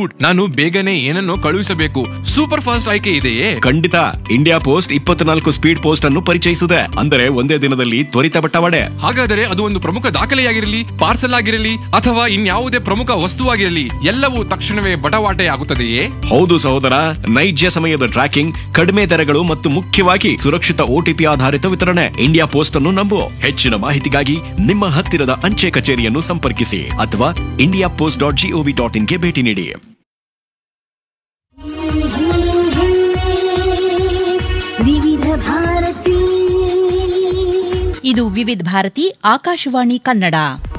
good ನಾನು ಬೇಗನೆ ಏನನ್ನೋ ಕಳುಹಿಸಬೇಕು ಸೂಪರ್ ಫಾಸ್ಟ್ ಆಯ್ಕೆ ಇದೆಯೇ ಖಂಡಿತ ಇಂಡಿಯಾ ಪೋಸ್ಟ್ ಇಪ್ಪತ್ನಾಲ್ಕು ಸ್ಪೀಡ್ ಪೋಸ್ಟ್ ಅನ್ನು ಪರಿಚಯಿಸಿದೆ ಅಂದರೆ ಒಂದೇ ದಿನದಲ್ಲಿ ತ್ವರಿತ ಬಟ್ಟವಾಡೆ ಹಾಗಾದರೆ ಅದು ಒಂದು ಪ್ರಮುಖ ದಾಖಲೆಯಾಗಿರಲಿ ಪಾರ್ಸಲ್ ಆಗಿರಲಿ ಅಥವಾ ಇನ್ಯಾವುದೇ ಪ್ರಮುಖ ವಸ್ತುವಾಗಿರಲಿ ಎಲ್ಲವೂ ತಕ್ಷಣವೇ ಬಟವಾಟೆ ಆಗುತ್ತದೆಯೇ ಹೌದು ಸಹೋದರ ನೈಜ ಸಮಯದ ಟ್ರ್ಯಾಕಿಂಗ್ ಕಡಿಮೆ ದರಗಳು ಮತ್ತು ಮುಖ್ಯವಾಗಿ ಸುರಕ್ಷಿತ ಓಟಿಪಿ ಆಧಾರಿತ ವಿತರಣೆ ಇಂಡಿಯಾ ಪೋಸ್ಟ್ ಅನ್ನು ನಂಬು ಹೆಚ್ಚಿನ ಮಾಹಿತಿಗಾಗಿ ನಿಮ್ಮ ಹತ್ತಿರದ ಅಂಚೆ ಕಚೇರಿಯನ್ನು ಸಂಪರ್ಕಿಸಿ ಅಥವಾ India post dot gov dot ಇನ್ಗೆ ಭೇಟಿ ನೀಡಿ ವಿವಿಧ ಭಾರತಿ ಇದು ವಿವಿಧ ಭಾರತಿ ಆಕಾಶವಾಣಿ ಕನ್ನಡ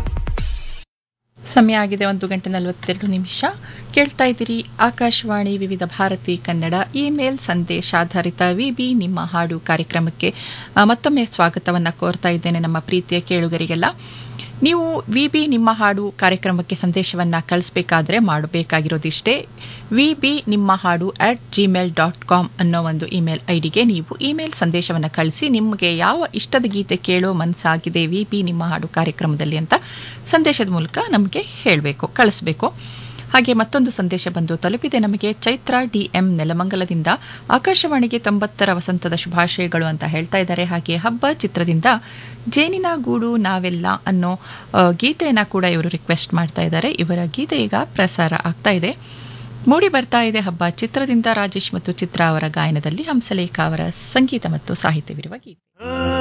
ಸಮಯ ಆಗಿದೆ ಒಂದು ಗಂಟೆ ನಲವತ್ತೆರಡು ನಿಮಿಷ ಕೇಳ್ತಾ ಇದ್ದೀರಿ ಆಕಾಶವಾಣಿ ವಿವಿಧ ಭಾರತಿ ಕನ್ನಡ ಇಮೇಲ್ ಸಂದೇಶ ಆಧಾರಿತ ವಿ ಬಿ ನಿಮ್ಮ ಹಾಡು ಕಾರ್ಯಕ್ರಮಕ್ಕೆ ಆ, ಮತ್ತೊಮ್ಮೆ ಸ್ವಾಗತವನ್ನು ಕೋರ್ತಾ ಇದ್ದೇನೆ ನಮ್ಮ ಪ್ರೀತಿಯ ಕೇಳುಗರಿಗೆಲ್ಲ ನೀವು ವಿ ಬಿ ನಿಮ್ಮ ಹಾಡು ಕಾರ್ಯಕ್ರಮಕ್ಕೆ ಸಂದೇಶವನ್ನು ಕಳಿಸ್ಬೇಕಾದ್ರೆ ಮಾಡಬೇಕಾಗಿರೋದಿಷ್ಟೇ ವಿ ಬಿ ನಿಮ್ಮ ಹಾಡು ಅಟ್ ಜಿಮೇಲ್ ಡಾಟ್ ಕಾಮ್ ಅನ್ನೋ ಒಂದು ಇಮೇಲ್ ಐ ಡಿಗೆ ನೀವು ಇಮೇಲ್ ಸಂದೇಶವನ್ನು ಕಳಿಸಿ ನಿಮಗೆ ಯಾವ ಇಷ್ಟದ ಗೀತೆ ಕೇಳೋ ಮನಸ್ಸಾಗಿದೆ ವಿ ಬಿ ನಿಮ್ಮ ಹಾಡು ಕಾರ್ಯಕ್ರಮದಲ್ಲಿ ಅಂತ ಸಂದೇಶದ ಮೂಲಕ ನಮಗೆ ಹೇಳಬೇಕು ಕಳಿಸ್ಬೇಕು ಹಾಗೆ ಮತ್ತೊಂದು ಸಂದೇಶ ಬಂದು ತಲುಪಿದೆ ನಮಗೆ ಚೈತ್ರ ಡಿ ಎಂ ನೆಲಮಂಗಲದಿಂದ ಆಕಾಶವಾಣಿಗೆ ತೊಂಬತ್ತರ ವಸಂತದ ಶುಭಾಶಯಗಳು ಅಂತ ಹೇಳ್ತಾ ಇದ್ದಾರೆ ಹಾಗೆ ಹಬ್ಬ ಚಿತ್ರದಿಂದ ಜೇನಿನ ಗೂಡು ನಾವೆಲ್ಲ ಅನ್ನೋ ಆ, ಗೀತೆಯನ್ನ ಕೂಡ ಇವರು ರಿಕ್ವೆಸ್ಟ್ ಮಾಡ್ತಾ ಇದ್ದಾರೆ ಇವರ ಗೀತೆ ಈಗ ಪ್ರಸಾರ ಆಗ್ತಾ ಇದೆ ಮೂಡಿ ಬರ್ತಾ ಇದೆ ಹಬ್ಬ ಚಿತ್ರದಿಂದ ರಾಜೇಶ್ ಮತ್ತು ಚಿತ್ರ ಅವರ ಗಾಯನದಲ್ಲಿ ಹಂಸಲೇಖ ಅವರ ಸಂಗೀತ ಮತ್ತು ಸಾಹಿತ್ಯವಿರುವ ಗೀತೆ